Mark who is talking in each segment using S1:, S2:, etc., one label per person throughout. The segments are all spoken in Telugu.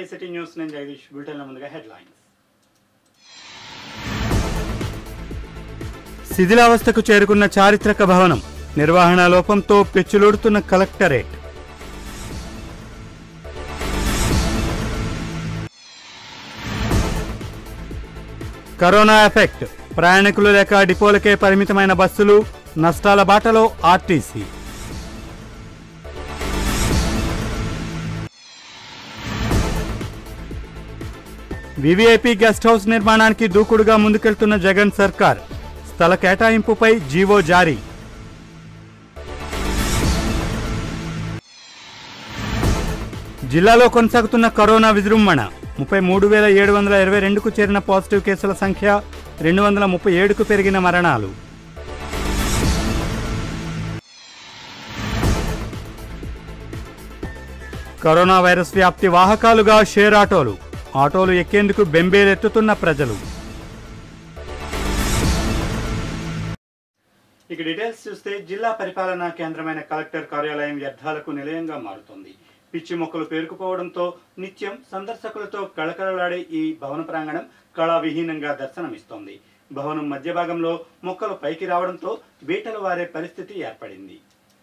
S1: సిటీ న్యూస్ నేను జగదీష్ బులెటిన్ల ముందుగా హెడ్లైన్స్ శిథిలావస్థకు చేరుకున్న చారిత్రక భవనం నిర్వహణ లోపంతో పెచ్చులుడుతున్న కలెక్టరేట్ కరోనా ఎఫెక్ట్ ప్రయాణికులు లేక డిపోలకే పరిమితమైన బస్సులు నష్టాల బాటలో ఆర్టీసీ వివిఐపి గెస్ట్ హౌస్ నిర్మాణానికి దూకుడుగా ముందుకెళ్తున్న జగన్ సర్కార్ స్థల కేటాయింపుపై జీవో జారీ జిల్లాలో కొనసాగుతున్న కరోనా విజృంభణ ముప్పై మూడు వేల ఏడు వందల ఇరవై రెండుకు చేరిన పాజిటివ్ కేసుల సంఖ్య రెండు వందల ముప్పై ఏడుకు పెరిగిన మరణాలు కరోనా వైరస్ వ్యాప్తి వాహకాలుగా షేర్ ఆటోలు ఆటోలు ఎక్కేందుకు బెంబేలెత్తుతున్న ప్రజలు ఇక డీటెయిల్స్ చూస్తే జిల్లా పరిపాలనా కేంద్రమైన కలెక్టర్ కార్యాలయం వ్యర్థాలకు నిలయంగా మారుతోంది పిచ్చి మొక్కలు పేరుకుపోవడంతో నిత్యం సందర్శకులతో కళకళలాడే ఈ భవన ప్రాంగణం కళావిహీనంగా దర్శనమిస్తోంది భవనం మధ్య భాగంలో మొక్కలు పైకి రావడంతో బీటలు వారే పరిస్థితి ఏర్పడింది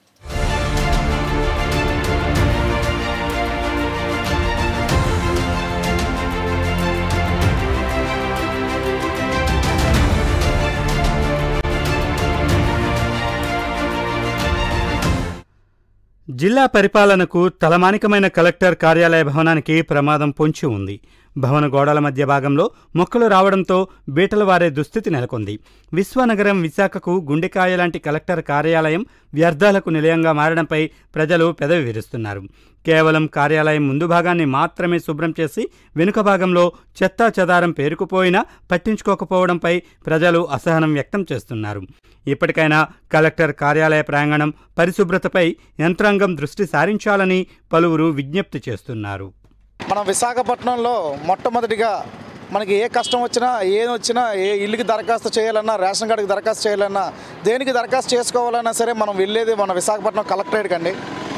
S1: జిల్లా పరిపాలనకు తలమానికమైన కలెక్టర్ కార్యాలయ భవనానికి ప్రమాదం పొంచి ఉంది భవన గోడల మధ్య భాగంలో మొక్కలు రావడంతో బీటలు వారే దుస్థితి నెలకొంది విశ్వనగరం విశాఖకు గుండెకాయ లాంటి కలెక్టర్ కార్యాలయం వ్యర్థాలకు నిలయంగా మారడంపై ప్రజలు పెదవి విరుస్తున్నారు కేవలం కార్యాలయం ముందు భాగాన్ని మాత్రమే శుభ్రం చేసి వెనుక భాగంలో చెత్తా చెదారం పేరుకుపోయినా పట్టించుకోకపోవడంపై ప్రజలు అసహనం వ్యక్తం చేస్తున్నారు ఇప్పటికైనా కలెక్టర్ కార్యాలయ ప్రాంగణం పరిశుభ్రతపై యంత్రాంగం దృష్టి సారించాలని పలువురు విజ్ఞప్తి చేస్తున్నారు
S2: మనం విశాఖపట్నంలో మొట్టమొదటిగా మనకి ఏ కష్టం వచ్చినా ఏం వచ్చినా ఏ ఇల్లుకి దరఖాస్తు చేయాలన్నా రేషన్ కార్డుకి దరఖాస్తు చేయాలన్నా దేనికి దరఖాస్తు చేసుకోవాలన్నా సరే మనం వెళ్ళేది మన విశాఖపట్నం కలెక్టరేట్కి అండి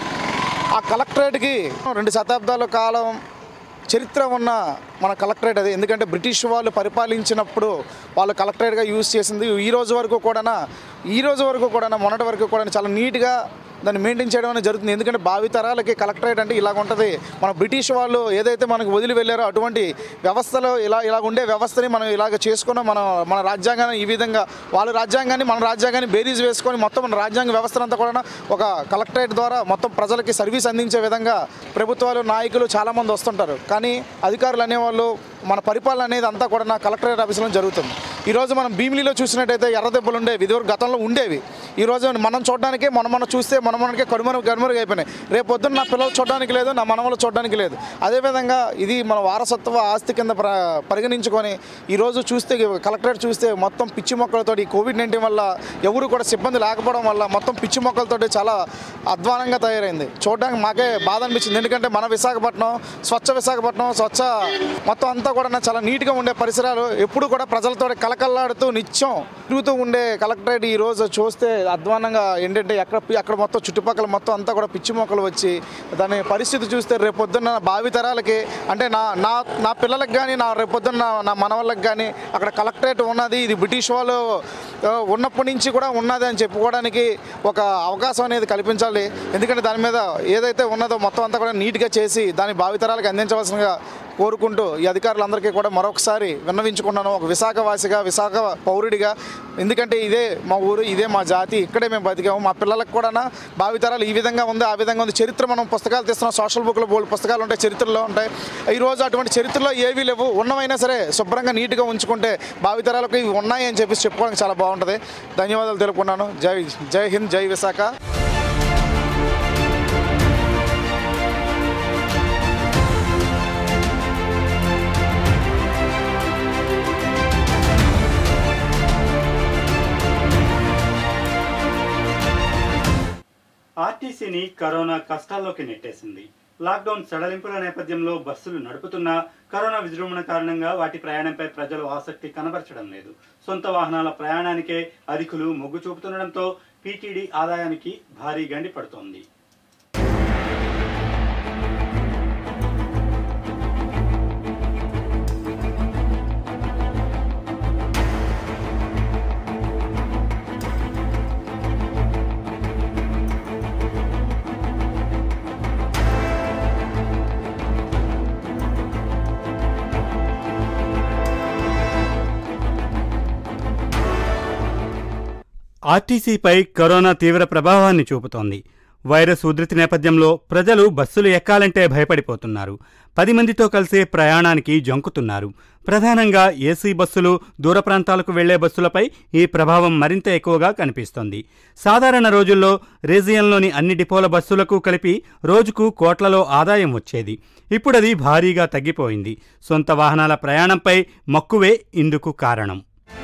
S2: ఆ కలెక్టరేట్కి రెండు శతాబ్దాల కాలం చరిత్ర ఉన్న మన కలెక్టరేట్ అది ఎందుకంటే బ్రిటిష్ వాళ్ళు పరిపాలించినప్పుడు వాళ్ళు కలెక్టరేట్గా యూజ్ చేసింది ఈ రోజు వరకు కూడా ఈ రోజు వరకు కూడా మొన్నటి వరకు కూడా చాలా నీట్గా దాన్ని మెయింటైన్ చేయడం అనేది జరుగుతుంది ఎందుకంటే భావితరాలకి కలెక్టరేట్ అంటే ఇలాగ ఉంటుంది మన బ్రిటిష్ వాళ్ళు ఏదైతే మనకు వదిలి వెళ్ళారో అటువంటి వ్యవస్థలో ఇలా ఇలా ఉండే వ్యవస్థని మనం ఇలాగ చేసుకున్నాం మన మన రాజ్యాంగాన్ని ఈ విధంగా వాళ్ళ రాజ్యాంగాన్ని మన రాజ్యాంగాన్ని బేరీజ్ వేసుకొని మొత్తం మన రాజ్యాంగ వ్యవస్థ అంతా కూడా ఒక కలెక్టరేట్ ద్వారా మొత్తం ప్రజలకి సర్వీస్ అందించే విధంగా ప్రభుత్వాలు నాయకులు చాలామంది వస్తుంటారు కానీ అధికారులు అనేవాళ్ళు మన పరిపాలన అనేది అంతా కూడా నా కలెక్టరేట్ ఆఫీసులో జరుగుతుంది ఈరోజు మనం భీమిలిలో చూసినట్టయితే ఎర్ర దెబ్బలు ఉండేవి ఇదివరకు గతంలో ఉండేవి ఈరోజు మనం చూడడానికి మన మనం చూస్తే మన మనకే కడుమరు గడుమరుగు అయిపోయినాయి రేపు పొద్దున్న నా పిల్లలు చూడడానికి లేదు నా మనవలు చూడడానికి లేదు అదేవిధంగా ఇది మన వారసత్వ ఆస్తి కింద ప్ర పరిగణించుకొని ఈరోజు చూస్తే కలెక్టరేట్ చూస్తే మొత్తం పిచ్చి మొక్కలతో ఈ కోవిడ్ నైన్టీన్ వల్ల ఎవరు కూడా సిబ్బంది లేకపోవడం వల్ల మొత్తం పిచ్చి మొక్కలతోటి చాలా అధ్వానంగా తయారైంది చూడడానికి మాకే బాధ అనిపించింది ఎందుకంటే మన విశాఖపట్నం స్వచ్ఛ విశాఖపట్నం స్వచ్ఛ మొత్తం అంతా కూడా చాలా నీట్గా ఉండే పరిసరాలు ఎప్పుడు కూడా ప్రజలతో కలకల్లాడుతూ నిత్యం తిరుగుతూ ఉండే కలెక్టరేట్ ఈ రోజు చూస్తే అధ్వానంగా ఏంటంటే ఎక్కడ అక్కడ మొత్తం చుట్టుపక్కల మొత్తం అంతా కూడా పిచ్చి మొక్కలు వచ్చి దాని పరిస్థితి చూస్తే రేపొద్దున్న భావి తరాలకి అంటే నా నా నా పిల్లలకు కానీ నా రేపొద్దున్న నా- నా మనవళ్ళకి కానీ అక్కడ కలెక్టరేట్ ఉన్నది ఇది బ్రిటిష్ వాళ్ళు ఆ, ఉన్నప్పటి నుంచి కూడా ఉన్నది అని చెప్పుకోవడానికి ఒక అవకాశం అనేది కల్పించాలి ఎందుకంటే దాని మీద ఏదైతే ఉన్నదో మొత్తం అంతా కూడా నీట్గా చేసి దాని భావితరాలకు అందించవలసిందిగా కోరుకుంటూ ఈ అధికారులందరికీ కూడా మరొకసారి విన్నవించుకున్నాను ఒక విశాఖవాసిగా విశాఖ పౌరుడిగా ఎందుకంటే ఇదే మా ఊరు ఇదే మా జాతి ఇక్కడే మేము బతికాము మా పిల్లలకు కూడా భావితరాలు ఈ విధంగా ఉంది ఆ విధంగా ఉంది చరిత్ర మనం పుస్తకాలు తీస్తున్నాం సోషల్ బుక్లో బోల్డ్ పుస్తకాలు ఉంటాయి చరిత్రలో ఉంటాయి ఈరోజు అటువంటి చరిత్రలో ఏవీ లేవు ఉన్నవైనా సరే శుభ్రంగా నీట్గా ఉంచుకుంటే భావితరాలకు ఇవి ఉన్నాయి అని చెప్పేసి చెప్పుకోవడానికి చాలా బాగుంటుంది ధన్యవాదాలు తెలుపుకున్నాను జై జై హింద్ జై విశాఖ
S1: ఆర్టీసీని కరోనా కష్టాల్లోకి నెట్టేసింది లాక్డౌన్ సడలింపుల నేపథ్యంలో బస్సులు నడుపుతున్నా కరోనా విజృంభణ కారణంగా వాటి ప్రయాణంపై ప్రజలు ఆసక్తి కనబరచడం లేదు సొంత వాహనాల ప్రయాణానికే అధికులు మొగ్గు చూపుతుండటంతో టీటీడీ ఆదాయానికి భారీ గండి పడుతోంది ఆర్టీసీపై కరోనా తీవ్ర ప్రభావాన్ని చూపుతోంది వైరస్ ఉధృతి నేపథ్యంలో ప్రజలు బస్సులు ఎక్కాలంటే భయపడిపోతున్నారు పది మందితో కలిసి ప్రయాణానికి జంకుతున్నారు ప్రధానంగా ఏసీ బస్సులు దూర ప్రాంతాలకు వెళ్లే బస్సులపై ఈ ప్రభావం మరింత ఎక్కువగా కనిపిస్తోంది సాధారణ రోజుల్లో రీజియన్లోని అన్ని డిపోల బస్సులకు కలిపి రోజుకు కోట్లలో ఆదాయం వచ్చేది ఇప్పుడది భారీగా తగ్గిపోయింది సొంత వాహనాల ప్రయాణంపై మక్కువే ఇందుకు కారణం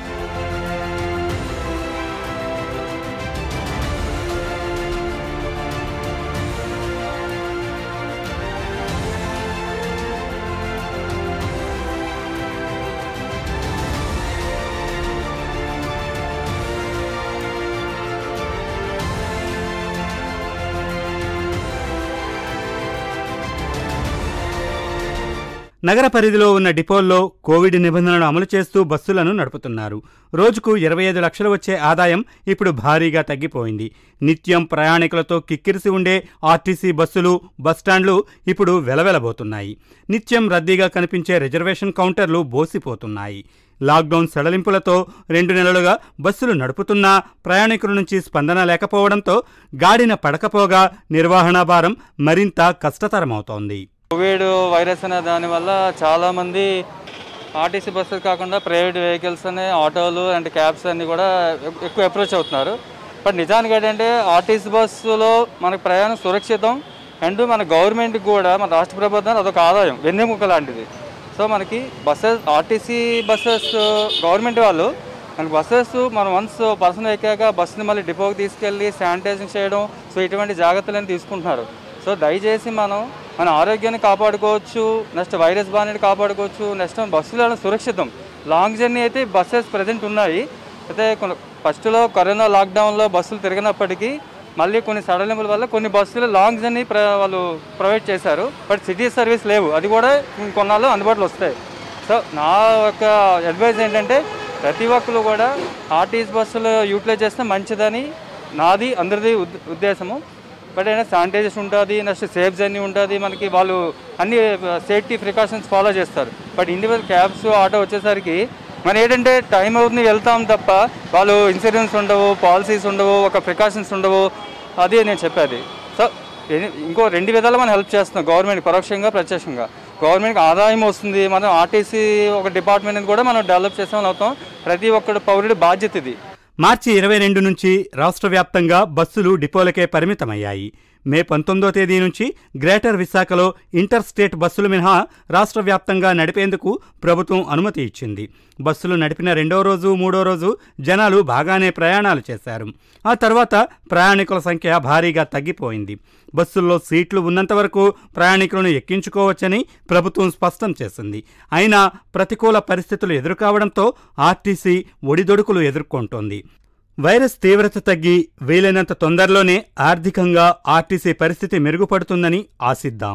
S1: నగర పరిధిలో ఉన్న డిపోల్లో కోవిడ్ నిబంధనలు అమలు చేస్తూ బస్సులను నడుపుతున్నారు రోజుకు ఇరవై ఐదు లక్షలు వచ్చే ఆదాయం ఇప్పుడు భారీగా తగ్గిపోయింది నిత్యం ప్రయాణికులతో కిక్కిరిసి ఉండే ఆర్టీసీ బస్సులు బస్టాండ్లు ఇప్పుడు వెలవెలబోతున్నాయి నిత్యం రద్దీగా కనిపించే రిజర్వేషన్ కౌంటర్లు బోసిపోతున్నాయి లాక్డౌన్ సడలింపులతో రెండు నెలలుగా బస్సులు నడుపుతున్నా ప్రయాణికుల నుంచి స్పందన లేకపోవడంతో గాడిన పడకపోగా నిర్వహణ భారం మరింత కష్టతరమవుతోంది
S3: కోవిడ్ వైరస్ అనే దానివల్ల చాలామంది ఆర్టీసీ బస్సులు కాకుండా ప్రైవేట్ వెహికల్స్ అనే ఆటోలు అండ్ క్యాబ్స్ అన్ని కూడా ఎక్- ఎక్కువ అప్రోచ్ అవుతున్నారు బట్ నిజానికి ఏంటంటే ఆర్టీసీ బస్సులో మనకు ప్రయాణం సురక్షితం అండ్ మన గవర్నమెంట్కి కూడా మన రాష్ట్ర ప్రభుత్వం అదొక ఆదాయం వెన్నెముక లాంటిది సో మనకి బస్సెస్ ఆర్టీసీ బస్సెస్ గవర్నమెంట్ వాళ్ళు మనకి బస్సెస్ మనం వన్స్ పర్సన్ ఎక్కాక బస్సుని మళ్ళీ డిపోకి తీసుకెళ్ళి శానిటైజింగ్ చేయడం సో ఇటువంటి జాగ్రత్తలను తీసుకుంటున్నారు సో దయచేసి మనం మన ఆరోగ్యాన్ని కాపాడుకోవచ్చు నెక్స్ట్ వైరస్ బారిన కాపాడుకోవచ్చు నెక్స్ట్ బస్సులు వెళ్ళడం సురక్షితం లాంగ్ జర్నీ అయితే బస్సెస్ ప్రజెంట్ ఉన్నాయి అయితే కొన్ని ఫస్ట్లో కరోనా లాక్డౌన్లో బస్సులు తిరిగినప్పటికీ మళ్ళీ కొన్ని సడలింపుల వల్ల కొన్ని బస్సులు లాంగ్ జర్నీ ప్ర వాళ్ళు ప్రొవైడ్ చేశారు బట్ సిటీ సర్వీస్ లేవు అది కూడా కొన్నాళ్ళు అందుబాటులో వస్తాయి సో నా యొక్క అడ్వైజ్ ఏంటంటే ప్రతి ఒక్కరు కూడా ఆర్టీసీ బస్సులు యూటిలైజ్ చేస్తే మంచిదని నాది అందరిది ఉద్- ఉద్దేశము బట్ అయినా శానిటైజేషన్ ఉంటుంది నెక్స్ట్ సేఫ్ జర్నీ ఉంటుంది మనకి వాళ్ళు అన్ని సేఫ్టీ ప్రికాషన్స్ ఫాలో చేస్తారు బట్ ఇండివిజువల్ క్యాబ్స్ ఆటో వచ్చేసరికి మన ఏంటంటే టైం అవుతుంది వెళ్తాం తప్ప వాళ్ళు ఇన్సూరెన్స్ ఉండవు పాలసీస్ ఉండవు ఒక ప్రికాషన్స్ ఉండవు అది నేను చెప్పేది సో ఎని- ఇంకో రెండు విధాలు మనం హెల్ప్ చేస్తున్నాం గవర్నమెంట్ పరోక్షంగా ప్రత్యక్షంగా గవర్నమెంట్కి ఆదాయం వస్తుంది మనం ఆర్టీసీ ఒక డిపార్ట్మెంట్ కూడా మనం డెవలప్ చేసామని అవుతాం ప్రతి ఒక్కడు పౌరుడి బాధ్యత ఇది
S1: మార్చి ఇరవై రెండు నుంచి రాష్ట్ర వ్యాప్తంగా బస్సులు డిపోలకే పరిమితమయ్యాయి మే పంతొమ్మిదో తేదీ నుంచి గ్రేటర్ విశాఖలో ఇంటర్ స్టేట్ బస్సులు మినహా రాష్ట్ర వ్యాప్తంగా నడిపేందుకు ప్రభుత్వం అనుమతి ఇచ్చింది బస్సులు నడిపిన రెండో రోజు మూడో రోజు జనాలు బాగానే ప్రయాణాలు చేశారు ఆ తర్వాత ప్రయాణికుల సంఖ్య భారీగా తగ్గిపోయింది బస్సుల్లో సీట్లు ఉన్నంత వరకు ప్రయాణికులను ఎక్కించుకోవచ్చని ప్రభుత్వం స్పష్టం చేసింది అయినా ప్రతికూల పరిస్థితులు ఎదురుకావడంతో ఆర్టీసీ ఒడిదొడుకులు ఎదుర్కొంటోంది వైరస్ తీవ్రత తగ్గి వీలైనంత తొందరలోనే ఆర్థికంగా ఆర్టీసీ పరిస్థితి మెరుగుపడుతుందని ఆశిద్దాం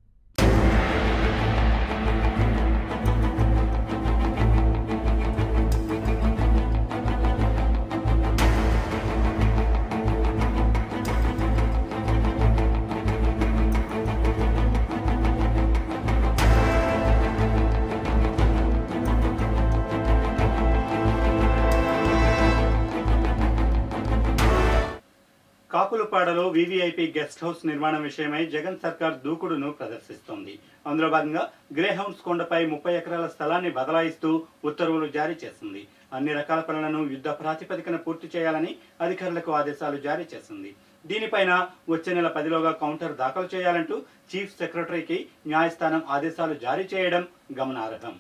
S1: కాకులపాడలో వీవీఐపీ గెస్ట్ హౌస్ నిర్మాణం విషయమై జగన్ సర్కార్ దూకుడును ప్రదర్శిస్తోంది అందులో భాగంగా గ్రే హౌన్స్ కొండపై ముప్పై ఎకరాల స్థలాన్ని బదలాయిస్తూ ఉత్తర్వులు జారీ చేసింది అన్ని రకాల పనులను యుద్ధ ప్రాతిపదికన పూర్తి చేయాలని అధికారులకు ఆదేశాలు జారీ చేసింది దీనిపైన వచ్చే నెల పదిలోగా కౌంటర్ దాఖలు చేయాలంటూ చీఫ్ సెక్రటరీకి న్యాయస్థానం ఆదేశాలు జారీ చేయడం గమనార్హం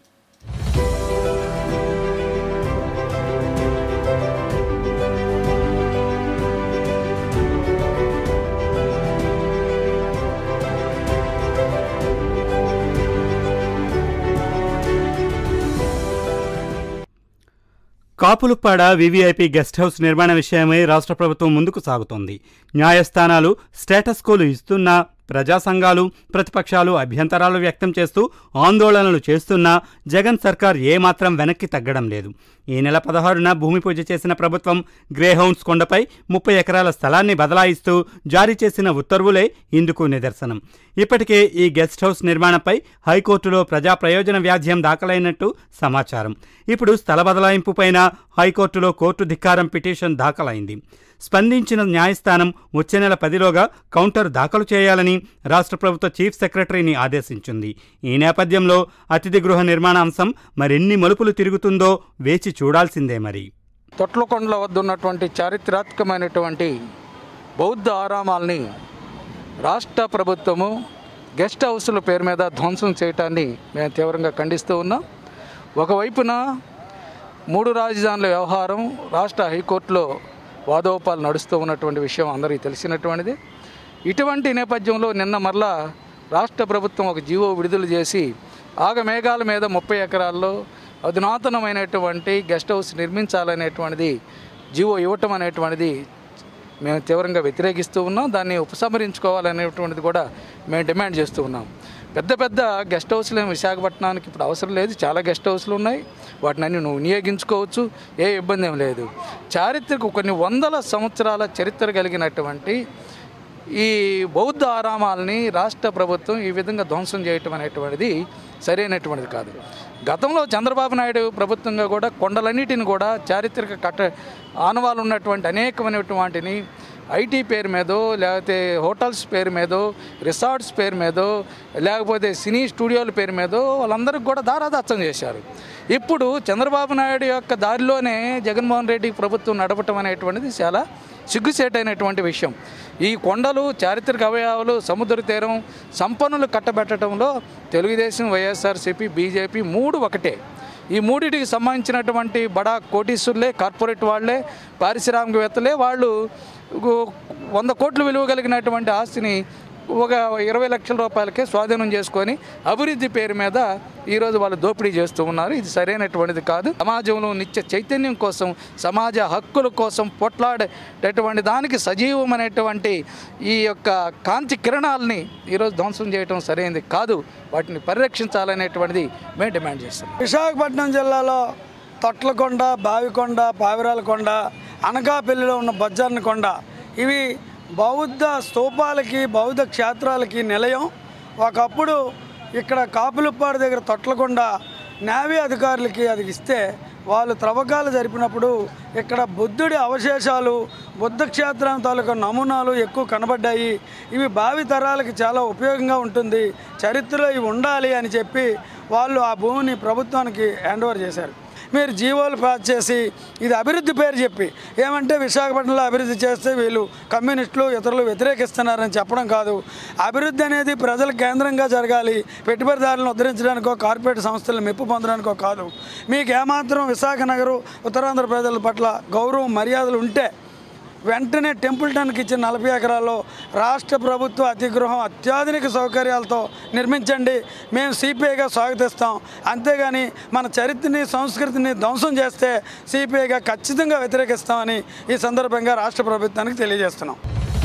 S1: కాపులుప్పాడ వీవీఐపీ గెస్ట్ హౌస్ నిర్మాణ విషయమై రాష్ట్ర ప్రభుత్వం ముందుకు సాగుతోంది న్యాయస్థానాలు స్టేటస్ కోలు ఇస్తున్నా ప్రజా సంఘాలు ప్రతిపక్షాలు అభ్యంతరాలు వ్యక్తం చేస్తూ ఆందోళనలు చేస్తున్నా జగన్ సర్కార్ ఏమాత్రం వెనక్కి తగ్గడం లేదు ఈ నెల పదహారున భూమి పూజ చేసిన ప్రభుత్వం గ్రేహౌండ్స్ కొండపై ముప్పై ఎకరాల స్థలాన్ని బదలాయిస్తూ జారీ చేసిన ఉత్తర్వులే ఇందుకు నిదర్శనం ఇప్పటికే ఈ గెస్ట్ హౌస్ నిర్మాణంపై హైకోర్టులో ప్రజా ప్రయోజన వ్యాజ్యం దాఖలైనట్టు సమాచారం ఇప్పుడు స్థల బదలాయింపుపైన హైకోర్టులో కోర్టు ధిక్కారం పిటిషన్ దాఖలైంది స్పందించిన న్యాయస్థానం వచ్చే నెల పదిలోగా కౌంటర్ దాఖలు చేయాలని రాష్ట్ర ప్రభుత్వ చీఫ్ సెక్రటరీని ఆదేశించింది ఈ నేపథ్యంలో అతిథి గృహ నిర్మాణ అంశం మరెన్ని మలుపులు తిరుగుతుందో వేచి చూడాల్సిందే మరి
S4: తొట్లకొండల వద్ద ఉన్నటువంటి చారిత్రాత్మకమైనటువంటి బౌద్ధ ఆరామాల్ని రాష్ట్ర ప్రభుత్వము గెస్ట్ హౌస్ల పేరు మీద ధ్వంసం చేయటాన్ని మేము తీవ్రంగా ఖండిస్తూ ఉన్నాం ఒకవైపున మూడు రాజధానుల వ్యవహారం రాష్ట్ర హైకోర్టులో వాదోపాలు నడుస్తూ ఉన్నటువంటి విషయం అందరికీ తెలిసినటువంటిది ఇటువంటి నేపథ్యంలో నిన్న మరలా రాష్ట్ర ప్రభుత్వం ఒక జీవో విడుదల చేసి ఆగమేఘాల మీద ముప్పై ఎకరాల్లో అధునాతనమైనటువంటి గెస్ట్ హౌస్ నిర్మించాలనేటువంటిది జీవో ఇవ్వటం అనేటువంటిది మేము తీవ్రంగా వ్యతిరేకిస్తూ ఉన్నాం దాన్ని ఉపసంహరించుకోవాలనేటువంటిది కూడా మేము డిమాండ్ చేస్తూ ఉన్నాం పెద్ద పెద్ద గెస్ట్ హౌస్లు ఏమి విశాఖపట్నానికి ఇప్పుడు అవసరం లేదు చాలా గెస్ట్ హౌస్లు ఉన్నాయి వాటిని అన్ని నువ్వు వినియోగించుకోవచ్చు ఏ ఇబ్బంది ఏం లేదు చారిత్రక కొన్ని వందల సంవత్సరాల చరిత్ర కలిగినటువంటి ఈ బౌద్ధ ఆరామాలని రాష్ట్ర ప్రభుత్వం ఈ విధంగా ధ్వంసం చేయటం అనేటువంటిది సరైనటువంటిది కాదు గతంలో చంద్రబాబు నాయుడు ప్రభుత్వంగా కూడా కొండలన్నిటిని కూడా చారిత్రక కట్ట ఆనవాలు ఉన్నటువంటి అనేకమైనటువంటి వాటిని ఐటీ పేరు మీదో లేకపోతే హోటల్స్ పేరు మీదో రిసార్ట్స్ పేరు మీదో లేకపోతే సినీ స్టూడియోల పేరు మీదో వాళ్ళందరికీ కూడా దారాదత్తం చేశారు ఇప్పుడు చంద్రబాబు నాయుడు యొక్క దారిలోనే జగన్మోహన్ రెడ్డి ప్రభుత్వం నడపటం అనేటువంటిది చాలా సిగ్గుసేటైనటువంటి విషయం ఈ కొండలు చారిత్రక అవయవాలు సముద్ర తీరం సంపన్నులు కట్టబెట్టడంలో తెలుగుదేశం వైఎస్ఆర్సీపీ బీజేపీ మూడు ఒకటే ఈ మూడింటికి సంబంధించినటువంటి బడా కోటీశ్వరులే కార్పొరేట్ వాళ్ళే పారిశ్రామికవేత్తలే వాళ్ళు గు- వంద కోట్లు విలువ కలిగినటువంటి ఆస్తిని ఒక ఇరవై లక్షల రూపాయలకే స్వాధీనం చేసుకొని అభివృద్ధి పేరు మీద ఈరోజు వాళ్ళు దోపిడీ చేస్తూ ఉన్నారు ఇది సరైనటువంటిది కాదు సమాజంలో నిత్య చైతన్యం కోసం సమాజ హక్కుల కోసం పొట్లాడేటటువంటి దానికి సజీవమైనటువంటి ఈ యొక్క కాంతి కిరణాలని ఈరోజు ధ్వంసం చేయడం సరైనది కాదు వాటిని పరిరక్షించాలనేటువంటిది మేము డిమాండ్ చేస్తున్నాం
S5: విశాఖపట్నం జిల్లాలో తొట్లకొండ బావికొండ పావిరాలకొండ అనకాపల్లిలో ఉన్న బొజ్జర్న కొండ ఇవి బౌద్ధ స్తూపాలకి బౌద్ధ క్షేత్రాలకి నిలయం ఒకప్పుడు ఇక్కడ కాపులుప్పాడు దగ్గర తొట్లకొండ నేవీ అధికారులకి అది ఇస్తే వాళ్ళు త్రవ్వకాలు జరిపినప్పుడు ఇక్కడ బుద్ధుడి అవశేషాలు బుద్ధ క్షేత్రం తాలూకా నమూనాలు ఎక్కువ కనబడ్డాయి ఇవి భావి తరాలకి చాలా ఉపయోగంగా ఉంటుంది చరిత్రలో ఇవి ఉండాలి అని చెప్పి వాళ్ళు ఆ భూమిని ప్రభుత్వానికి హ్యాండ్ ఓవర్ చేశారు మీరు జీవోలు పాస్ చేసి ఇది అభివృద్ధి పేరు చెప్పి ఏమంటే విశాఖపట్నంలో అభివృద్ధి చేస్తే వీళ్ళు కమ్యూనిస్టులు ఇతరులు వ్యతిరేకిస్తున్నారని చెప్పడం కాదు అభివృద్ధి అనేది ప్రజల కేంద్రంగా జరగాలి పెట్టుబడిదారులను ఉద్ధరించడానికో కార్పొరేట్ సంస్థలను మెప్పు పొందడానికో కాదు మీకు ఏమాత్రం విశాఖ నగరు ఉత్తరాంధ్ర ప్రజల పట్ల గౌరవం మర్యాదలు ఉంటే వెంటనే టెంపుల్టన్కి ఇచ్చిన నలభై ఎకరాల్లో రాష్ట్ర ప్రభుత్వ అతిగృహం అత్యాధునిక సౌకర్యాలతో నిర్మించండి మేము సిపిఐగా స్వాగతిస్తాం అంతేగాని మన చరిత్రని సంస్కృతిని ధ్వంసం చేస్తే సిపిఐగా ఖచ్చితంగా వ్యతిరేకిస్తామని ఈ సందర్భంగా రాష్ట్ర ప్రభుత్వానికి తెలియజేస్తున్నాం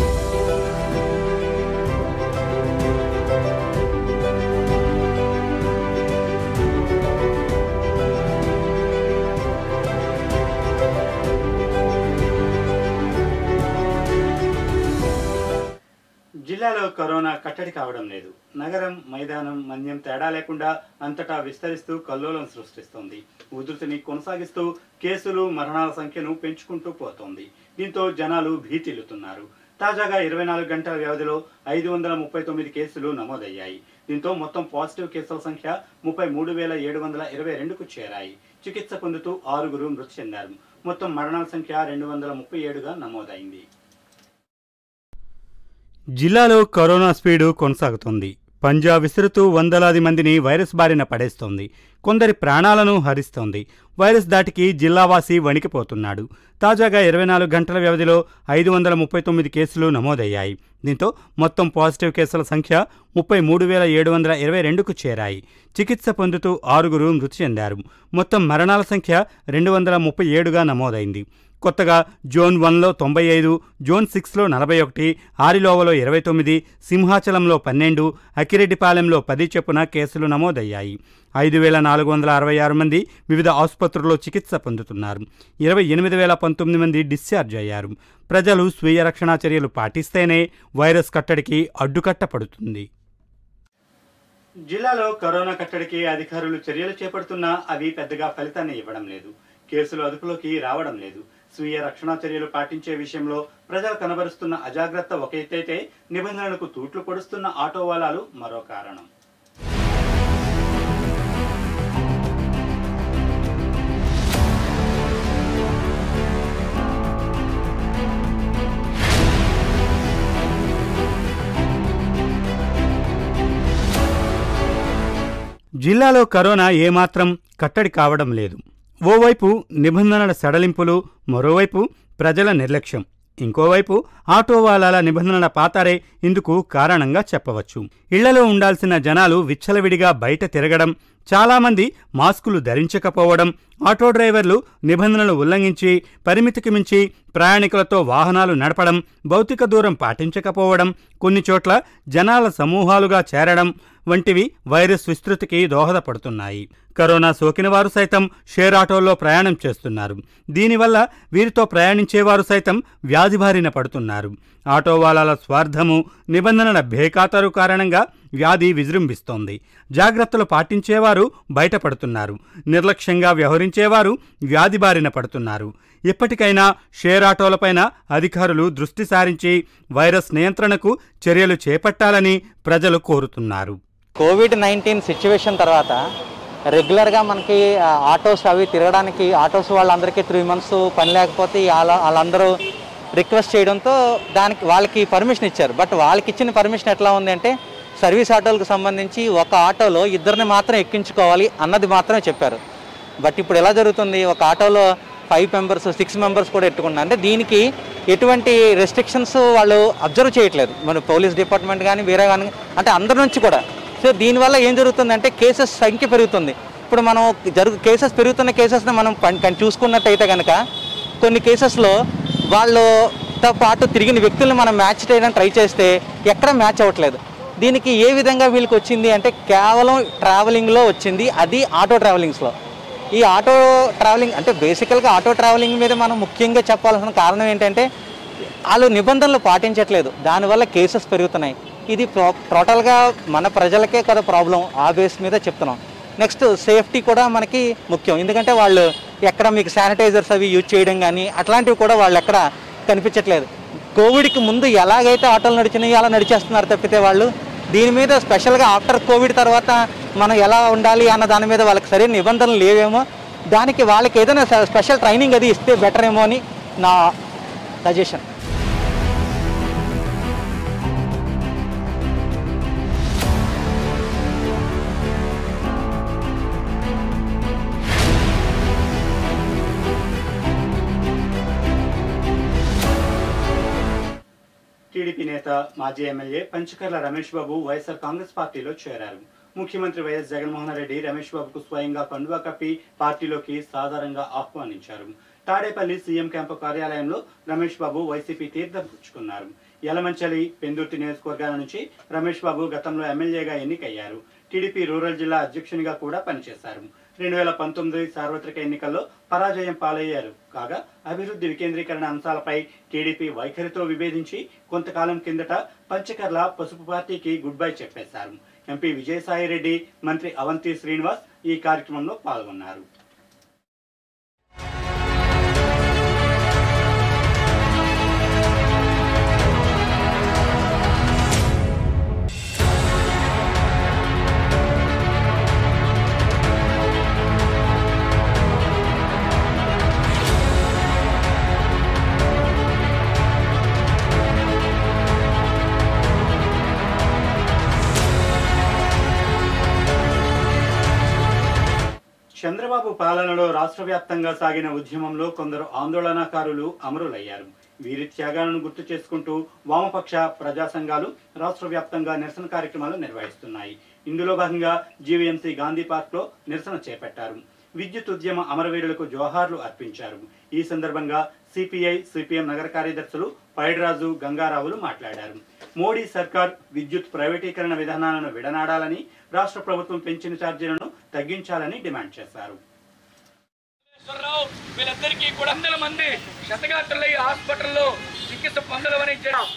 S1: జిల్లాలో కరోనా కట్టడి కావడం లేదు నగరం మైదానం మన్యం తేడా లేకుండా అంతటా విస్తరిస్తూ కల్లోలం సృష్టిస్తోంది ఉధృతిని కొనసాగిస్తూ కేసులు మరణాల సంఖ్యను పెంచుకుంటూ పోతోంది దీంతో జనాలు భీతిల్లుతున్నారు తాజాగా ఇరవై నాలుగు గంటల వ్యవధిలో ఐదు వందల ముప్పై తొమ్మిది కేసులు నమోదయ్యాయి దీంతో మొత్తం పాజిటివ్ కేసుల సంఖ్య ముప్పై మూడు వేల ఏడు వందల ఇరవై రెండుకు చేరాయి చికిత్స పొందుతూ ఆరుగురు మృతి చెందారు మొత్తం మరణాల సంఖ్య రెండు వందల ముప్పై ఏడుగా నమోదైంది జిల్లాలో కరోనా స్పీడు కొనసాగుతోంది పంజా విసురుతూ వందలాది మందిని వైరస్ బారిన పడేస్తోంది కొందరి ప్రాణాలను హరిస్తోంది వైరస్ దాటికి జిల్లావాసి వణికిపోతున్నాడు తాజాగా ఇరవై నాలుగు గంటల వ్యవధిలో ఐదు వందల ముప్పై తొమ్మిది కేసులు నమోదయ్యాయి దీంతో మొత్తం పాజిటివ్ కేసుల సంఖ్య ముప్పై మూడు వేల ఏడు వందల ఇరవై రెండుకు చేరాయి చికిత్స పొందుతూ ఆరుగురు మృతి చెందారు మొత్తం మరణాల సంఖ్య రెండు వందల ముప్పై ఏడుగా నమోదైంది కొత్తగా జోన్ వన్లో తొంభై ఐదు జోన్ సిక్స్లో నలభై ఒకటి ఆరిలోవలో ఇరవై తొమ్మిది సింహాచలంలో పన్నెండు అక్కిరెడ్డిపాలెంలో పది చొప్పున కేసులు నమోదయ్యాయి ఐదు వేల నాలుగు వందల అరవై ఆరు మంది వివిధ ఆసుపత్రుల్లో చికిత్స పొందుతున్నారు ఇరవై ఎనిమిది వేల పంతొమ్మిది మంది డిశ్చార్జ్ అయ్యారు ప్రజలు స్వీయ రక్షణా చర్యలు పాటిస్తేనే వైరస్ కట్టడికి అడ్డుకట్ట పడుతుంది జిల్లాలో కరోనా కట్టడికి అధికారులు చర్యలు చేపడుతున్నా అవి పెద్దగా ఫలితాన్ని ఇవ్వడం లేదు కేసులు అదుపులోకి రావడం లేదు స్వీయ రక్షణా చర్యలు పాటించే విషయంలో ప్రజలు కనబరుస్తున్న అజాగ్రత్త ఒక ఎత్తైతే నిబంధనలకు తూట్లు పొడుస్తున్న ఆటో వాలాలు మరో కారణం జిల్లాలో కరోనా ఏమాత్రం కట్టడి కావడం లేదు ఓవైపు నిబంధనల సడలింపులు మరోవైపు ప్రజల నిర్లక్ష్యం ఇంకోవైపు ఆటో వాలాల నిబంధనల పాతారే ఇందుకు కారణంగా చెప్పవచ్చు ఇళ్లలో ఉండాల్సిన జనాలు విచ్చలవిడిగా బయట తిరగడం చాలామంది మాస్కులు ధరించకపోవడం ఆటో డ్రైవర్లు నిబంధనలు ఉల్లంఘించి పరిమితికి మించి ప్రయాణికులతో వాహనాలు నడపడం భౌతిక దూరం పాటించకపోవడం కొన్ని చోట్ల జనాల సమూహాలుగా చేరడం వంటివి వైరస్ విస్తృతికి దోహదపడుతున్నాయి కరోనా సోకిన వారు సైతం షేర్ ఆటోల్లో ప్రయాణం చేస్తున్నారు దీనివల్ల వీరితో ప్రయాణించేవారు సైతం వ్యాధి బారిన పడుతున్నారు ఆటో వాలాల స్వార్థము నిబంధనల బేఖాతరు కారణంగా వ్యాధి విజృంభిస్తోంది జాగ్రత్తలు పాటించేవారు బయటపడుతున్నారు నిర్లక్ష్యంగా వ్యవహరించేవారు వ్యాధి బారిన పడుతున్నారు ఇప్పటికైనా షేర్ ఆటోలపైన అధికారులు దృష్టి సారించి వైరస్ నియంత్రణకు చర్యలు చేపట్టాలని ప్రజలు కోరుతున్నారు
S6: కోవిడ్ నైన్టీన్ సిచ్యువేషన్ తర్వాత రెగ్యులర్గా మనకి ఆ, ఆటోస్ అవి తిరగడానికి ఆటోస్ వాళ్ళందరికీ త్రీ మంత్స్ పని లేకపోతే వాళ్ళ వాళ్ళందరూ రిక్వెస్ట్ చేయడంతో దానికి వాళ్ళకి పర్మిషన్ ఇచ్చారు బట్ వాళ్ళకి ఇచ్చిన పర్మిషన్ ఎట్లా ఉంది అంటే సర్వీస్ ఆటోలకు సంబంధించి ఒక ఆటోలో ఇద్దరిని మాత్రం ఎక్కించుకోవాలి అన్నది మాత్రమే చెప్పారు బట్ ఇప్పుడు ఎలా జరుగుతుంది ఒక ఆటోలో ఫైవ్ మెంబర్స్ సిక్స్ మెంబర్స్ కూడా ఎట్టుకున్నారు అంటే దీనికి ఎటువంటి రెస్ట్రిక్షన్స్ వాళ్ళు అబ్జర్వ్ చేయట్లేదు మన పోలీస్ డిపార్ట్మెంట్ కానీ వేరే కానీ అంటే అందరి నుంచి కూడా సో దీనివల్ల ఏం జరుగుతుందంటే కేసెస్ సంఖ్య పెరుగుతుంది ఇప్పుడు మనం జరుగు కేసెస్ పెరుగుతున్న కేసెస్ని మనం పం- కన్- చూసుకున్నట్టయితే కనుక కొన్ని కేసెస్లో వాళ్ళతో పాటు తిరిగిన వ్యక్తుల్ని మనం మ్యాచ్ చేయడానికి ట్రై చేస్తే ఎక్కడ మ్యాచ్ అవ్వట్లేదు దీనికి ఏ విధంగా వీళ్ళకి వచ్చింది అంటే కేవలం ట్రావెలింగ్లో వచ్చింది అది ఆటో ట్రావెలింగ్స్లో ఈ ఆటో ట్రావెలింగ్ అంటే బేసికల్గా ఆటో ట్రావెలింగ్ మీద మనం ముఖ్యంగా చెప్పాల్సిన కారణం ఏంటంటే వాళ్ళు నిబంధనలు పాటించట్లేదు దానివల్ల కేసెస్ పెరుగుతున్నాయి ఇది టో- టోటల్గా మన ప్రజలకే కదా ప్రాబ్లం ఆ బేస్ మీద చెప్తున్నాం నెక్స్ట్ సేఫ్టీ కూడా మనకి ముఖ్యం ఎందుకంటే వాళ్ళు ఎక్కడ మీకు శానిటైజర్స్ అవి యూజ్ చేయడం కానీ అట్లాంటివి కూడా వాళ్ళు ఎక్కడ కనిపించట్లేదు కోవిడ్కి ముందు ఎలాగైతే ఆటోలు నడిచినాయో అలా నడిచేస్తున్నారు తప్పితే వాళ్ళు దీని మీద స్పెషల్గా ఆఫ్టర్ కోవిడ్ తర్వాత మనం ఎలా ఉండాలి అన్న దాని మీద వాళ్ళకి సరైన నిబంధనలు లేవేమో దానికి వాళ్ళకి ఏదైనా స్పెషల్ ట్రైనింగ్ అది ఇస్తే బెటర్ ఏమో అని నా సజెషన్
S1: టీడీపీ నేత మాజీ ఎమ్మెల్యే పంచకర్ల రమేష్ బాబు వైఎస్ఆర్ కాంగ్రెస్ పార్టీలో చేరారు ముఖ్యమంత్రి వైఎస్ జగన్మోహన్ రెడ్డి రమేష్ బాబుకు స్వయంగా కండువా కప్పి పార్టీలోకి సాధారణంగా ఆహ్వానించారు తాడేపల్లి సీఎం క్యాంపు కార్యాలయంలో రమేష్ బాబు వైసీపీ తీర్థం పుచ్చుకున్నారు యలమంచలి పెందుర్తి నియోజకవర్గాల నుంచి రమేష్ బాబు గతంలో ఎమ్మెల్యేగా ఎన్నికయ్యారు టీడీపీ రూరల్ జిల్లా అధ్యక్షునిగా కూడా పనిచేశారు రెండు వేల పంతొమ్మిది సార్వత్రిక ఎన్నికల్లో పరాజయం పాలయ్యారు కాగా అభివృద్ధి వికేంద్రీకరణ అంశాలపై టీడీపీ వైఖరితో విభేదించి కొంతకాలం కిందట పంచకర్ల పసుపు పార్టీకి గుడ్ బై చెప్పేశారు ఎంపీ విజయసాయిరెడ్డి మంత్రి అవంతి శ్రీనివాస్ ఈ కార్యక్రమంలో పాల్గొన్నారు చంద్రబాబు పాలనలో రాష్ట్ర వ్యాప్తంగా సాగిన ఉద్యమంలో కొందరు ఆందోళనకారులు అమరులయ్యారు వీరి త్యాగాలను గుర్తు చేసుకుంటూ వామపక్ష ప్రజా సంఘాలు రాష్ట్ర వ్యాప్తంగా నిరసన కార్యక్రమాలు నిర్వహిస్తున్నాయి ఇందులో భాగంగా జీవీఎంసీ గాంధీ పార్క్ లో నిరసన చేపట్టారు విద్యుత్ ఉద్యమ అమరవీరులకు జోహార్లు అర్పించారు ఈ సందర్భంగా సిపిఐ సిపిఎం నగర కార్యదర్శులు పైడిరాజు గంగారావులు మాట్లాడారు మోడీ సర్కార్ విద్యుత్ ప్రైవేటీకరణ విధానాలను విడనాడాలని రాష్ట్ర ప్రభుత్వం పెంచిన ఛార్జీలను తగ్గించాలని డిమాండ్ చేశారు
S7: రావు వీళ్ళందరికీ కూడా వందల మంది శతగాత్రులై హాస్పిటల్లో చికిత్స పొందలమని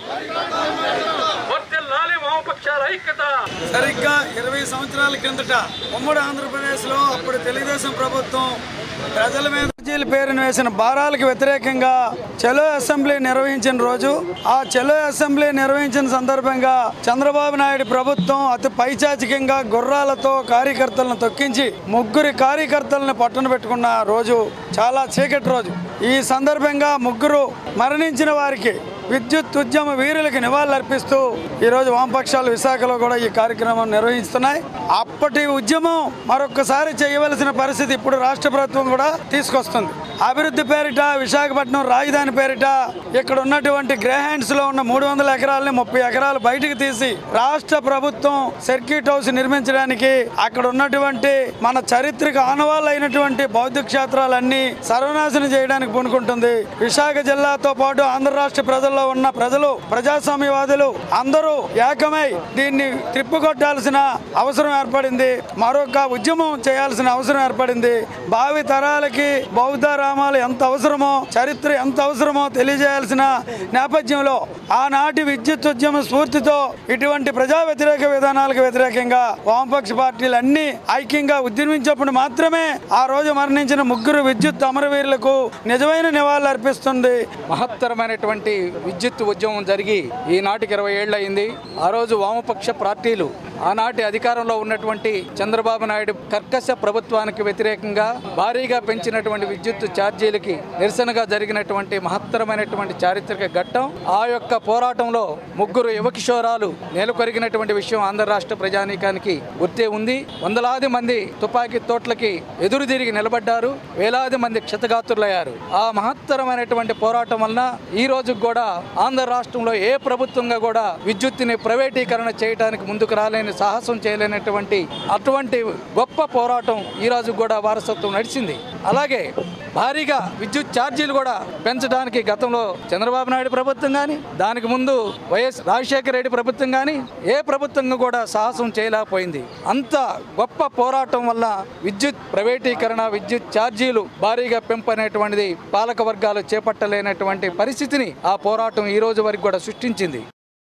S7: వర్తిల్లాలి వామపక్షాల ఐక్యత
S5: సరిగ్గా ఇరవై సంవత్సరాల కిందట ఉమ్మడి ఆంధ్రప్రదేశ్లో అప్పుడు తెలుగుదేశం ప్రభుత్వం ప్రజల మీద అర్జీల పేరును వేసిన భారాలకు వ్యతిరేకంగా చెలో అసెంబ్లీ నిర్వహించిన రోజు ఆ చెలో అసెంబ్లీ నిర్వహించిన సందర్భంగా చంద్రబాబు నాయుడు ప్రభుత్వం అతి పైచాచికంగా గుర్రాలతో కార్యకర్తలను తొక్కించి ముగ్గురి కార్యకర్తలను పట్టున పెట్టుకున్న రోజు చాలా చీకటి రోజు ఈ సందర్భంగా ముగ్గురు మరణించిన వారికి విద్యుత్ ఉద్యమ వీరులకు నివాళులర్పిస్తూ ఈరోజు వామపక్షాలు విశాఖలో కూడా ఈ కార్యక్రమం నిర్వహిస్తున్నాయి అప్పటి ఉద్యమం మరొకసారి చేయవలసిన పరిస్థితి ఇప్పుడు రాష్ట్ర ప్రభుత్వం కూడా తీసుకొస్తుంది అభివృద్ధి పేరిట విశాఖపట్నం రాజధాని పేరిట ఇక్కడ ఉన్నటువంటి గ్రే హ్యాండ్స్ లో ఉన్న మూడు వందల ఎకరాలని ముప్పై ఎకరాలు బయటకు తీసి రాష్ట్ర ప్రభుత్వం సర్క్యూట్ హౌస్ నిర్మించడానికి అక్కడ ఉన్నటువంటి మన చరిత్రక ఆనవాళ్ళైనటువంటి బౌద్ధ క్షేత్రాలన్నీ సర్వనాశనం చేయడానికి పూనుకుంటుంది విశాఖ జిల్లాతో పాటు ఆంధ్ర రాష్ట్ర ప్రజల్లో ఉన్న ప్రజలు ప్రజాస్వామ్యవాదులు అందరూ ఏకమై దీన్ని త్రిప్పుకొట్టాల్సిన అవసరం ఏర్పడింది మరొక ఉద్యమం చేయాల్సిన అవసరం ఏర్పడింది భావి తరాలకి బౌద్ధ రామాలు ఎంత అవసరమో చరిత్ర ఎంత అవసరమో తెలియజేయాల్సిన నేపథ్యంలో ఆనాటి విద్యుత్ ఉద్యమ స్ఫూర్తితో ఇటువంటి ప్రజా వ్యతిరేక విధానాలకు వ్యతిరేకంగా వామపక్ష పార్టీలు అన్ని ఐక్యంగా ఉద్యమించినప్పుడు మాత్రమే ఆ రోజు మరణించిన ముగ్గురు విద్యుత్ అమరవీరులకు నిజమైన నివాళులు అర్పిస్తుంది
S4: మహత్తరమైనటువంటి విద్యుత్ ఉద్యమం జరిగి ఈనాటికి ఇరవై ఏళ్ళు అయింది ఆ రోజు వామపక్ష పార్టీలు ఆనాటి అధికారంలో ఉన్నటువంటి చంద్రబాబు నాయుడు కర్కశ ప్రభుత్వానికి వ్యతిరేకంగా భారీగా పెంచినటువంటి విద్యుత్ ఛార్జీలకి నిరసనగా జరిగినటువంటి మహత్తరమైనటువంటి చారిత్రక ఘట్టం ఆ యొక్క పోరాటంలో ముగ్గురు యువకిషోరాలు నెలకొరిగినటువంటి విషయం ఆంధ్ర రాష్ట్ర ప్రజానీకానికి గుర్తే ఉంది వందలాది మంది తుపాకీ తోట్లకి ఎదురు తిరిగి నిలబడ్డారు వేలాది మంది క్షతగాత్రులయ్యారు ఆ మహత్తరమైనటువంటి పోరాటం వలన ఈ రోజు కూడా ఆంధ్ర రాష్ట్రంలో ఏ ప్రభుత్వంగా కూడా విద్యుత్తుని ప్రైవేటీకరణ చేయడానికి ముందుకు రాలేని సాహసం చేయలేనటువంటి అటువంటి గొప్ప పోరాటం ఈ రోజు కూడా వారసత్వం నడిచింది అలాగే భారీగా విద్యుత్ ఛార్జీలు కూడా పెంచడానికి గతంలో చంద్రబాబు నాయుడు ప్రభుత్వం కానీ దానికి ముందు వైఎస్ రాజశేఖర రెడ్డి ప్రభుత్వం కానీ ఏ ప్రభుత్వం కూడా సాహసం చేయలేకపోయింది అంత గొప్ప పోరాటం వల్ల విద్యుత్ ప్రైవేటీకరణ విద్యుత్ ఛార్జీలు భారీగా పెంపు అనేటువంటిది పాలక వర్గాలు చేపట్టలేనటువంటి పరిస్థితిని ఆ పోరాటం ఈ రోజు వరకు కూడా సృష్టించింది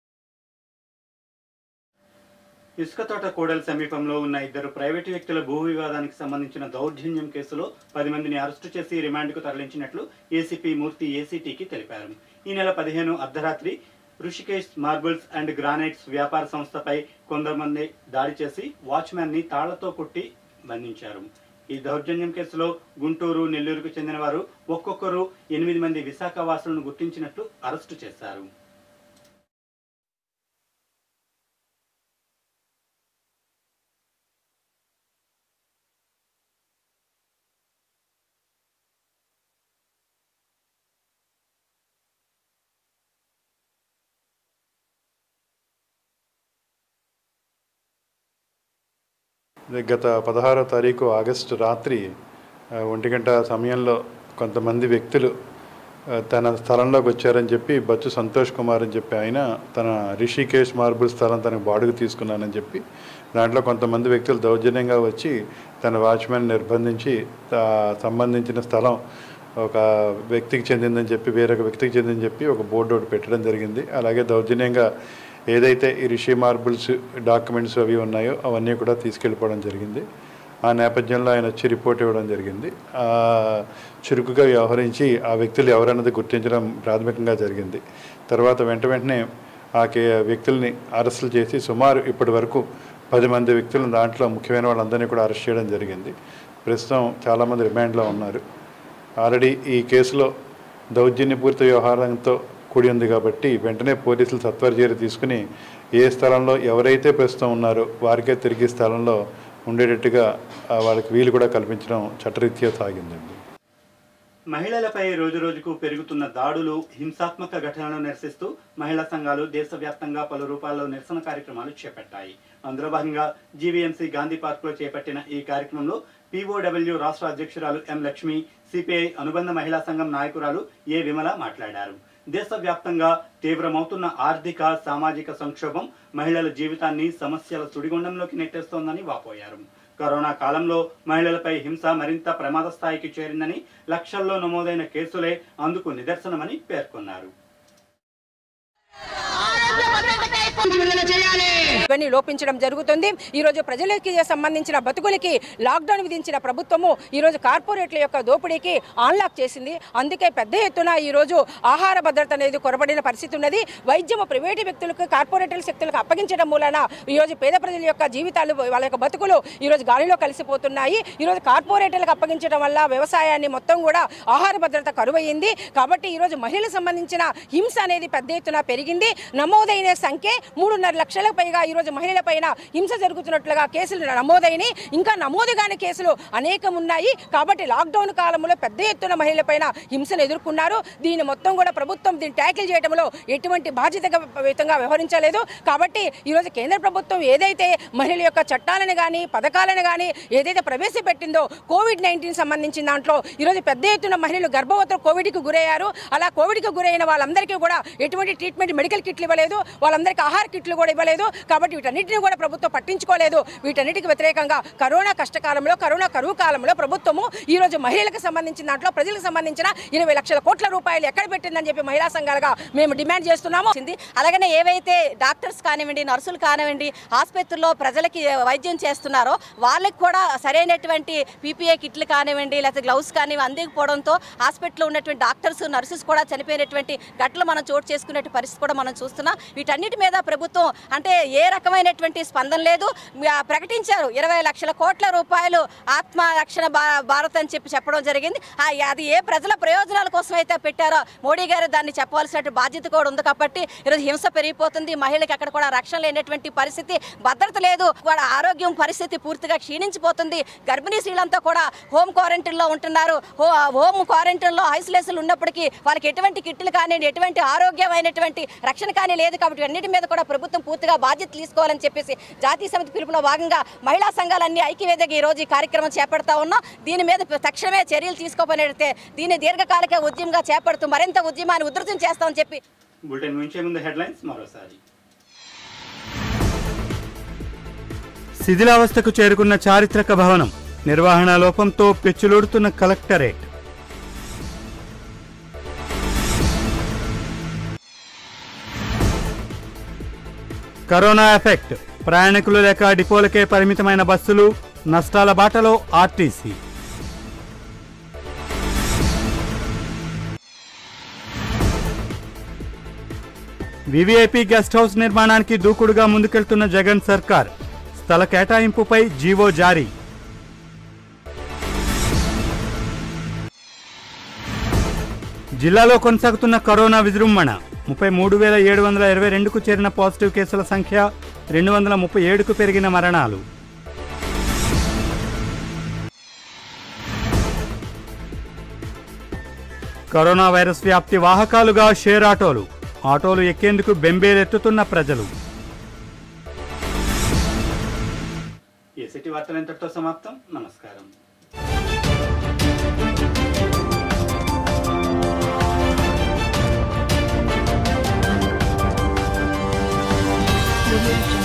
S1: ఇసుక తోట కోడల సమీపంలో ఉన్న ఇద్దరు ప్రైవేటు వ్యక్తుల భూ వివాదానికి సంబంధించిన దౌర్జన్యం కేసులో పది మందిని అరెస్టు చేసి రిమాండ్కు తరలించినట్లు ఏసీపీ మూర్తి ఏసీటీకి తెలిపారు ఈ నెల పదిహేను అర్ధరాత్రి ఋషికేశ్ మార్బుల్స్ అండ్ గ్రానైట్స్ వ్యాపార సంస్థపై కొంతమంది దాడి చేసి వాచ్మ్యాన్ ని తాళ్లతో కొట్టి బంధించారు ఈ దౌర్జన్యం కేసులో గుంటూరు నెల్లూరుకు చెందిన వారు ఒక్కొక్కరు ఎనిమిది మంది విశాఖ వాసులను గుర్తించినట్లు అరెస్టు చేశారు
S8: గత పదహారో తారీఖు ఆగస్టు రాత్రి ఆ, ఒంటి గంట సమయంలో కొంతమంది వ్యక్తులు ఆ, తన స్థలంలోకి వచ్చారని చెప్పి బచ్చు సంతోష్ కుమార్ అని చెప్పి ఆయన తన రిషికేశ్ మార్బుల్ స్థలం తనకు బాడుగు తీసుకున్నానని చెప్పి దాంట్లో కొంతమంది వ్యక్తులు దౌర్జన్యంగా వచ్చి తన వాచ్మెన్ నిర్బంధించి తా- సంబంధించిన స్థలం ఒక వ్యక్తికి చెందిందని చెప్పి వేరొక వ్యక్తికి చెందిందని చెప్పి ఒక బోర్డు ఒకటి పెట్టడం జరిగింది అలాగే దౌర్జన్యంగా ఏదైతే ఈ రిషి మార్బుల్స్ డాక్యుమెంట్స్ అవి ఉన్నాయో అవన్నీ కూడా తీసుకెళ్ళిపోవడం జరిగింది ఆ నేపథ్యంలో ఆయన వచ్చి రిపోర్ట్ ఇవ్వడం జరిగింది ఆ చురుకుగా వ్యవహరించి ఆ వ్యక్తులు ఎవరన్నది గుర్తించడం ప్రాథమికంగా జరిగింది తర్వాత వెంట వెంటనే ఆ కే వ్యక్తుల్ని అరెస్టులు చేసి సుమారు ఇప్పటి వరకు పది మంది వ్యక్తులను దాంట్లో ముఖ్యమైన వాళ్ళందరినీ కూడా అరెస్ట్ చేయడం జరిగింది ప్రస్తుతం చాలామంది రిమాండ్లో ఉన్నారు ఆల్రెడీ ఈ కేసులో దౌర్జన్యపూరిత వ్యవహారంతో కూడి ఉంది కాబట్టి వెంటనే పోలీసులు సత్వర చర్య తీసుకుని ఏ స్థలంలో ఎవరైతే ప్రస్తుతం ఉన్నారో వారికే తిరిగి స్థలంలో ఉండేటట్టుగా ఆ, వాళ్ళకి వీలు కూడా కల్పించడం చట్టరీత్యా సాగిందండి
S1: మహిళలపై రోజురోజుకు పెరుగుతున్న దాడులు హింసాత్మక ఘటనలను నిరసిస్తూ మహిళా సంఘాలు దేశవ్యాప్తంగా పలు రూపాల్లో నిరసన కార్యక్రమాలు చేపట్టాయి అందులో భాగంగా జీవీఎంసీ గాంధీ పార్క్ లో చేపట్టిన ఈ కార్యక్రమంలో పీఓడబ్ల్యూ రాష్ట్ర అధ్యక్షురాలు ఎం లక్ష్మి సిపిఐ అనుబంధ మహిళా సంఘం నాయకురాలు ఏ విమల మాట్లాడారు దేశవ్యాప్తంగా తీవ్రమవుతున్న ఆర్థిక సామాజిక సంక్షోభం మహిళల జీవితాన్ని సమస్యల సుడిగుండంలోకి నెట్టేస్తోందని వాపోయారు కరోనా కాలంలో మహిళలపై హింస మరింత ప్రమాద స్థాయికి చేరిందని లక్షల్లో నమోదైన కేసులే అందుకు నిదర్శనమని పేర్కొన్నారు
S9: ఇవన్నీ లోపించడం జరుగుతుంది ఈ రోజు ప్రజలకి సంబంధించిన బతుకులకి లాక్డౌన్ విధించిన ప్రభుత్వము ఈ రోజు కార్పొరేట్ల యొక్క దోపిడీకి ఆన్లాక్ చేసింది అందుకే పెద్ద ఎత్తున ఈ రోజు ఆహార భద్రత అనేది కొరబడిన పరిస్థితి ఉన్నది వైద్యము ప్రైవేటు వ్యక్తులకు కార్పొరేట్ల శక్తులకు అప్పగించడం మూలన ఈ రోజు పేద ప్రజల యొక్క జీవితాలు వాళ్ళ యొక్క బతుకులు ఈ రోజు గాలిలో కలిసిపోతున్నాయి ఈ రోజు కార్పొరేట్లకు అప్పగించడం వల్ల వ్యవసాయాన్ని మొత్తం కూడా ఆహార భద్రత కరువయ్యింది కాబట్టి ఈ రోజు మహిళలకు సంబంధించిన హింస అనేది పెద్ద ఎత్తున పెరిగింది నమోదైన సంఖ్య మూడున్నర లక్షలకు పైగా ఈ రోజు మహిళల పైన హింస జరుగుతున్నట్లుగా కేసులు నమోదైనవి ఇంకా నమోదు కాని కేసులు అనేకం ఉన్నాయి కాబట్టి లాక్డౌన్ కాలంలో పెద్ద ఎత్తున మహిళల పైన హింసను ఎదుర్కొన్నారు దీన్ని మొత్తం కూడా ప్రభుత్వం దీన్ని ట్యాకిల్ చేయడంలో ఎటువంటి బాధ్యతగా వ్యవహరించలేదు కాబట్టి ఈరోజు కేంద్ర ప్రభుత్వం ఏదైతే మహిళల యొక్క చట్టాలను కానీ పథకాలను కానీ ఏదైతే ప్రవేశపెట్టిందో కోవిడ్ నైన్టీన్ సంబంధించిన దాంట్లో ఈరోజు పెద్ద ఎత్తున మహిళలు గర్భవతులు కోవిడ్కి గురయ్యారు అలా కోవిడ్కి గురైన వాళ్ళందరికీ కూడా ఎటువంటి ట్రీట్మెంట్ మెడికల్ కిట్లు ఇవ్వలేదు వాళ్ళందరికీ ఆహార కిట్లు కూడా ఇవ్వలేదు కాబట్టి వీటన్నిటిని కూడా ప్రభుత్వం పట్టించుకోలేదు వీటన్నిటికి వ్యతిరేకంగా కరోనా కష్టకాలంలో కరోనా కరువు కాలంలో ప్రభుత్వము ఈ రోజు మహిళలకు సంబంధించిన దాంట్లో ప్రజలకు సంబంధించిన ఇరవై లక్షల కోట్ల రూపాయలు ఎక్కడ పెట్టిందని చెప్పి మహిళా సంఘాలుగా మేము డిమాండ్ చేస్తున్నాము
S10: అలాగనే ఏవైతే డాక్టర్స్ కానివ్వండి నర్సులు కానివ్వండి ఆసుపత్రుల్లో ప్రజలకి వైద్యం చేస్తున్నారో వాళ్ళకి కూడా సరైనటువంటి పీపీఏ కిట్లు కానివ్వండి లేకపోతే గ్లౌస్ కానివ్వండి అందకపోవడంతో హాస్పిటల్లో ఉన్నటువంటి డాక్టర్స్ నర్సెస్ కూడా చనిపోయినటువంటి ఘటనలు మనం చోటు చేసుకునే పరిస్థితి కూడా మనం చూస్తున్నాం వీటన్నిటి మీద ప్రభుత్వం అంటే ఏ రకమైనటువంటి స్పందన లేదు ఆ, ప్రకటించారు ఇరవై లక్షల కోట్ల రూపాయలు ఆత్మ రక్షణ భా- భారత్ అని చెప్పి చెప్పడం జరిగింది ఆ, అది ఏ ప్రజల ప్రయోజనాల కోసం అయితే పెట్టారో మోడీ గారు దాన్ని చెప్పవలసిన బాధ్యత కూడా ఉంది కాబట్టి ఈరోజు హింస పెరిగిపోతుంది మహిళలకు అక్కడ కూడా రక్షణ లేనటువంటి పరిస్థితి భద్రత లేదు కూడా ఆరోగ్యం పరిస్థితి పూర్తిగా క్షీణించిపోతుంది గర్భిణీ స్త్రీలంతా కూడా హోమ్ క్వారంటైన్లో ఉంటున్నారు హో హోమ్ క్వారంటైన్లో ఐసోలేషన్ ఉన్నప్పటికీ వాళ్ళకి ఎటువంటి కిట్లు కానీ ఎటువంటి ఆరోగ్యమైనటువంటి రక్షణ కానీ లేదు కాబట్టి అన్నిటి మీద కూడా ప్రభుత్వం పూర్తిగా బాధ్యత తీసుకోవాలని చెప్పేసి జాతీయ సమితి పిలుపులో భాగంగా మహిళా సంఘాలన్నీ ఐక్యవేదికగా ఈ రోజు ఈ కార్యక్రమం చేపడతా ఉన్నాం దీని మీద తక్షణమే చర్యలు తీసుకోకపోయినట్లయితే దీన్ని దీర్ఘకాలిక ఉద్యమంగా చేపడుతూ మరింత ఉద్యమాన్ని ఉధృతం చేస్తామని చెప్పి
S1: బులెటిన్ ముంచే ముందు హెడ్లైన్స్ మరోసారి శిథిలావస్థకు చేరుకున్న చారిత్రక భవనం నిర్వహణ లోపంతో పెచ్చులూడుతున్న కలెక్టరేట్ కరోనా ఎఫెక్ట్ ప్రయాణికులు లేక డిపోలకే పరిమితమైన బస్సులు నష్టాల బాటలో ఆర్టీసీ వివిఐపి గెస్ట్ హౌస్ నిర్మాణానికి దూకుడుగా ముందుకెళ్తున్న జగన్ సర్కార్ స్థల కేటాయింపుపై జీవో జారీ జిల్లాలో కొనసాగుతున్న కరోనా విజృంభణ ముప్పై మూడు వేల ఏడు వందల ఇరవై రెండుకు చేరిన పాజిటివ్ కేసుల సంఖ్య రెండు వందల ముప్పై ఏడుకు పెరిగిన మరణాలు కరోనా వైరస్ వ్యాప్తి వాహకాలుగా షేర్ ఆటోలు ఆటోలు ఎక్కేందుకు బెంబేలెత్తుతున్న ప్రజలు ఈ సిటీ వార్తలు ఇంతటితో సమాప్తం నమస్కారం
S11: Thank you.